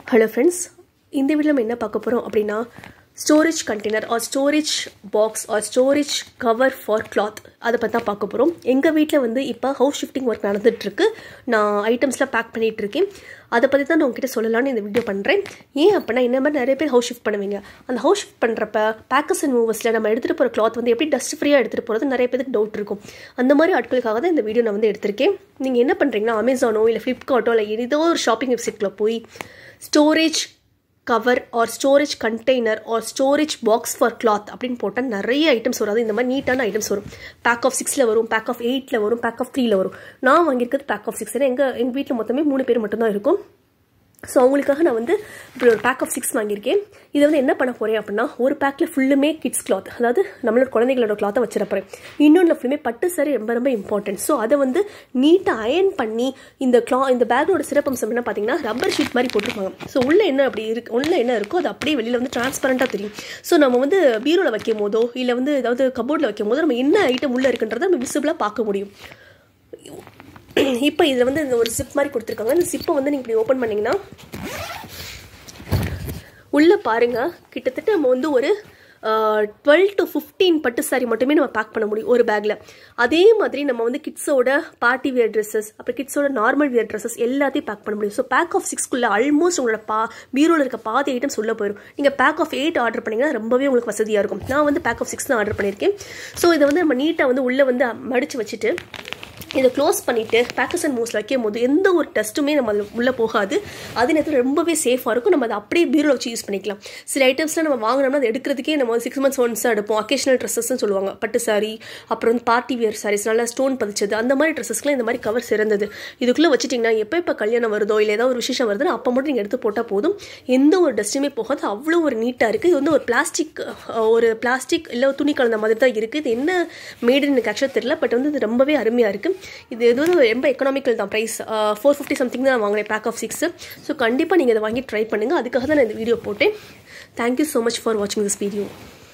hello friends இந்த video நம்ம என்ன பார்க்க போகிறோம் அப்படின்னா storage container or storage box or storage cover for cloth அதை பற்றி தான் பார்க்க போகிறோம் எங்கள் வீட்டில் வந்து இப்போ ஹவுஸ் ஷிஃப்டிங் ஒர்க் நடந்துகிட்ருக்கு நான் ஐட்டம்ஸ்லாம் பேக் பண்ணிகிட்டு இருக்கேன் அதை பற்றி தான் நான் உங்ககிட்ட சொல்லலாம்னு இந்த வீடியோ பண்ணுறேன் ஏன் அப்படின்னா என்ன மாதிரி நிறைய பேர் ஹவுஸ் ஷிஃப்ட் பண்ணுவீங்க அந்த ஹவுஸ் ஷிஃப்ட் பண்ணுறப்ப பேக்கர்ஸ் அண்ட் மூவர்ஸில் நம்ம எடுத்துகிட்டு போகிற கிளாத் வந்து எப்படி டஸ்ட் ஃப்ரீயாக எடுத்துகிட்டு போகிறது நிறைய பேருக்கு டவுட் இருக்கும் அந்த மாதிரி ஆட்களுக்காக தான் இந்த வீடியோ நான் வந்து எடுத்திருக்கேன் நீங்கள் என்ன பண்ணுறீங்கன்னா அமேசானோ இல்லை ஃப்ளிப்கார்ட்டோ இல்லை ஏதோ ஒரு ஷாப்பிங் வெப்சைட்டில் போய் storage cover or storage container or storage box for cloth அப்படின்னு போட்டால் நிறைய ஐட்டம்ஸ் வரும் அது இந்த மாதிரி நீட்டான ஐட்டம்ஸ் வரும் பேக் ஆஃப் சிக்ஸில் வரும் பேக் ஆஃப் எயிட்டில் வரும் பேக் ஆஃப் த்ரீல வரும் நான் வாங்கியிருக்கிறது பேக் ஆஃப் சிக்ஸ் ஏன்னா எங்கள் எங்கள் வீட்டில் மொத்தமே மூணு பேர் மட்டும்தான் இருக்கும் ஸோ அவங்களுக்காக நான் வந்து இப்படி ஒரு பேக் ஆஃப் சிக்ஸ் வாங்கியிருக்கேன் இதை வந்து என்ன பண்ண போகிறேன் அப்படின்னா ஒரு பேக்கில் ஃபுல்லுமே கிட்ஸ் கிளாத் அதாவது நம்மளோட குழந்தைகளோட கிளாத்தை வச்சிட போகிறேன் இன்னொன்று ஃபுல்லுமே பட்டு சாரி ரொம்ப ரொம்ப இம்பார்ட்டன்ட் ஸோ அதை வந்து நீட்டாக அயன் பண்ணி இந்த கிளா இந்த பேக்கோட சிறப்பம்சம் என்ன பார்த்தீங்கன்னா ரப்பர் ஷீட் மாதிரி போட்டிருப்பாங்க ஸோ உள்ளே என்ன அப்படி இருக்கு உள்ளே என்ன இருக்கோ அது அப்படியே வெளியில் வந்து டிரான்ஸ்பரண்ட்டாக தெரியும் ஸோ நம்ம வந்து பீரோவில் வைக்கும் போதோ இல்லை வந்து ஏதாவது கபோர்டில் வைக்கும் போதோ நம்ம என்ன ஐட்டம் உள்ளே இருக்குன்றதை நம்ம விசிபிளாக பார்க்க முடியும் இப்போ இதில் வந்து இந்த ஒரு சிப் மாதிரி கொடுத்துருக்காங்க இந்த சிப்பை வந்து நீங்கள் இப்படி ஓப்பன் பண்ணிங்கன்னா உள்ளே பாருங்கள் கிட்டத்தட்ட நம்ம வந்து ஒரு டுவெல் டு ஃபிஃப்டீன் பட்டு சாரி மட்டுமே நம்ம பேக் பண்ண முடியும் ஒரு பேக்கில் அதே மாதிரி நம்ம வந்து கிட்ஸோட பார்ட்டி வியர் ட்ரெஸ்ஸஸ் அப்புறம் கிட்ஸோட நார்மல் வியர் ட்ரெஸ்ஸஸ் எல்லாத்தையும் பேக் பண்ண முடியும் ஸோ பேக் ஆஃப் சிக்ஸ்க்குள்ளே ஆல்மோஸ்ட் உங்களோட பா பீரோவில் இருக்க பாதி ஐட்டம்ஸ் உள்ளே போயிடும் நீங்கள் பேக் ஆஃப் எயிட் ஆர்டர் பண்ணிங்கன்னா ரொம்பவே உங்களுக்கு வசதியாக இருக்கும் நான் வந்து பேக் ஆஃப் சிக்ஸ் தான் ஆர்டர் பண்ணியிருக்கேன் ஸோ இதை வந்து நம்ம நீட்டாக வந்து உள்ளே வந்து மடித்து வச்சுட்டு இதை க்ளோஸ் பண்ணிவிட்டு பேக்கஸ் அண்ட் மூவ்ஸ் வைக்கும் போது எந்த ஒரு டஸ்ட்டுமே நம்ம அதில் உள்ளே போகாது அதே நேரத்தில் ரொம்பவே சேஃபாக இருக்கும் நம்ம அதை அப்படியே பீரோவில் வச்சு யூஸ் பண்ணிக்கலாம் சில ஐட்டம்ஸ்லாம் நம்ம வாங்கினோம்னா அதை எடுக்கிறதுக்கே நம்ம சிக்ஸ் மந்த்ஸ் ஒன்ஸ் எடுப்போம் அக்கேஷனல் ட்ரெஸ்ஸஸ்ன்னு சொல்லுவாங்க பட்டு சாரி அப்புறம் வந்து பார்ட்டி வியர் சாரீஸ் நல்லா ஸ்டோன் பதிச்சது அந்த மாதிரி ட்ரெஸ்ஸஸ்க்குலாம் இந்த மாதிரி கவர் சிறந்தது இதுக்குள்ளே வச்சுட்டிங்கன்னா எப்போ இப்போ கல்யாணம் வருதோ இல்லை ஏதாவது ஒரு விசேஷம் வருதுன்னா அப்போ மட்டும் நீங்கள் எடுத்து போட்டால் போதும் எந்த ஒரு டஸ்ட்டுமே போகாது அவ்வளோ ஒரு நீட்டாக இருக்குது இது வந்து ஒரு பிளாஸ்டிக் ஒரு பிளாஸ்டிக் இல்லை துணி கலந்த மாதிரி தான் இருக்குது இது என்ன மேடுன்னு எனக்கு ஆக்சுவலாக தெரியல பட் வந்து இது ரொம்பவே அருமையாக இருக்குது இது இது வந்து ரொம்ப எக்கனாமிக்கல் தான் ப்ரைஸ் ஃபோர் ஃபிஃப்டி சம்திங் தான் வாங்கினேன் பேக் ஆஃப் சிக்ஸ் ஸோ கண்டிப்பாக நீங்கள் இதை வாங்கி ட்ரை பண்ணுங்கள் அதுக்காக தான் நான் இந்த வீடியோ போட்டேன் தேங்க்யூ ஸோ மச் ஃபார் வாட்சிங் திஸ் வீடியோ